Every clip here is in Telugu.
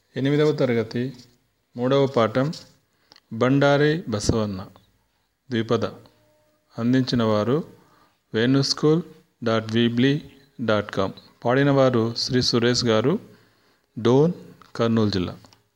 ఎనిమిదవ తరగతి మూడవ పాఠం బండారి బసవన్న ద్విపద అందించిన వారు Venu school dot Weebly dot com పాడినవారు శ్రీ సురేష్ గారు డోన్ కర్నూలు జిల్లా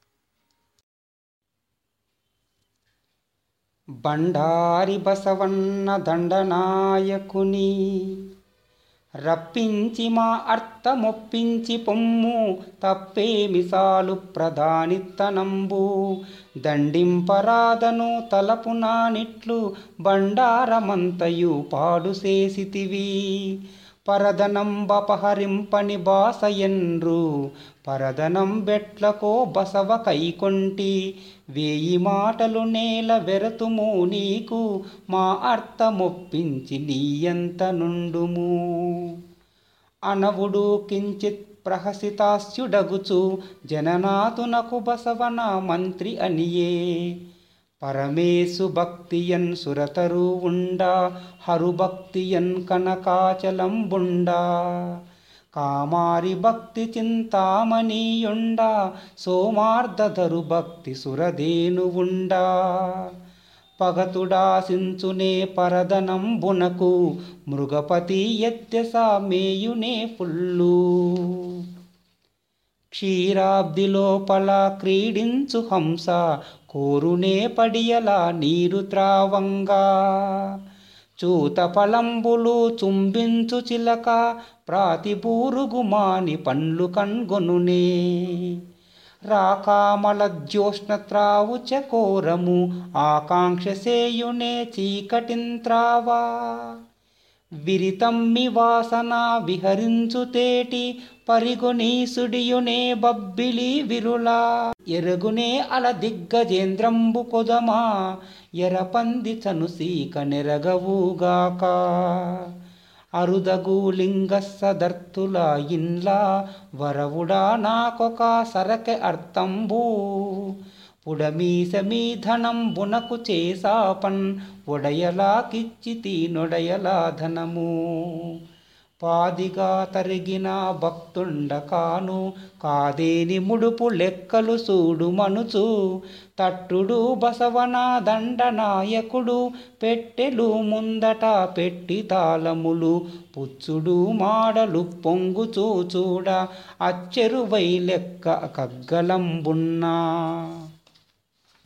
బండారి బసవన్న దండనాయకుని రప్పించి మా అర్థమొప్పించి పొమ్ము తప్పేమి సాలు ప్రధానిత్తనంబు దండింపరాదను తలపు నానిట్లు బండారమంతయు పాడు చేసితివి పరదనంబపహరింపని బాసయన్రు పరదనం బెట్లకో బసవ కైకొంటి వేయి మాటలు నేల వెరతుము నీకు మా అర్థమొప్పించి నీయంత నుండుము అనవుడు కించిత్ ప్రహసితాస్యుడగుచు జననాథునకు బసవన మంత్రి అనియే పరమేశు భక్తియన్ సురతరు ఉండా హరుభక్తియన్ కనకాచలంబుండా కామారి భక్తి చింతామణియుండా సోమార్ధధరు భక్తి సురధేనువుండా పగతుడాసించునే పరదనంబునకు మృగపతి ఎత్తెస మేయునే ఫుల్లు క్షీరాబ్ది లోపల క్రీడించు హంస కోరునే పడియల నీరు త్రావంగా చూత ఫలంబులు చుంబించు చిలక ప్రాతిపూరుగుమాని పండ్లు కన్గొనునే రాకామల జ్యోష్ణ త్రావు చకోరము ఆకాంక్ష సేయునే చీకటింత్రావా విరితమ్మి వాసన విహరించుతేటి పరిగొనీసుడియునే బబ్బిలి విరులా ఎరుగునే అల దిగ్గజేంద్రంబు కొదమా ఎరపంది చనుసీక నెరగవుగాక అరుదగు లింగ సదర్తుల ఇన్లా వరవుడా నాకొక సరకె అర్థంబు పుడమీసమీ ధనం బునకు చేసాపన్ ఒడయలాకిచ్చితి నొడయలా ధనము పాదిగా తరిగిన భక్తుండ కాను కాదేని ముడుపు లెక్కలు సూడు మనుచు తట్టుడు బసవన దండనాయకుడు పెట్టెలు ముందట పెట్టి తాళములు పుచ్చుడు మాడలు పొంగుచూ చూడ అచ్చెరువై లెక్క కగ్గలంబున్నా